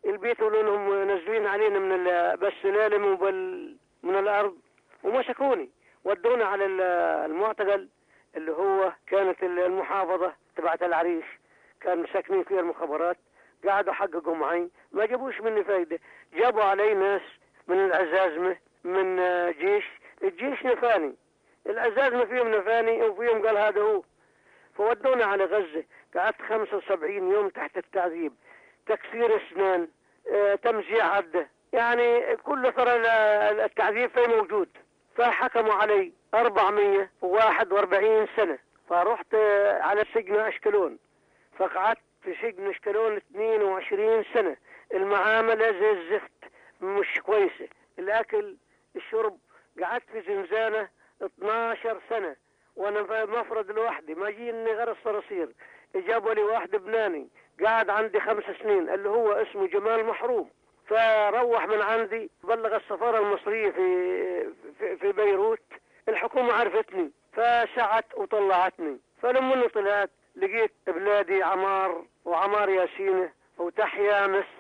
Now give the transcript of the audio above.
البيت لانهم نازلين علينا من ال- بالسلالم وبال من الارض ومسكوني ودوني على ال- المعتقل اللي هو كانت ال- المحافظه تبعت العريش كان ساكنين فيها المخابرات قعدوا حققوا معي ما جابوش مني فايده جابوا علي ناس من العزازمه من آه، جيش الجيش نفاني العزازمه فيهم نفاني وفيهم قال هذا هو فودونا على غزه قعدت 75 يوم تحت التعذيب تكسير اسنان آه، تمزيع عده يعني كل ترى ال- التعذيب فيه موجود فحكموا علي 441 سنه فرحت آه، على سجن اشكلون فقعدت في سجن اشكلون 22 سنه المعامله زي الزفت مش كويسه الاكل الشرب قعدت في زنزانه 12 سنه وانا في مفرد لوحدي ما جيني غير الصراصير جابوا لي واحد لبناني قاعد عندي خمس سنين اللي هو اسمه جمال محروم فروح من عندي بلغ السفارة المصرية في في, في بيروت الحكومة عرفتني فسعت وطلعتني فلما طلعت لقيت بلادي عمار وعمار ياسينة وتحيا مصر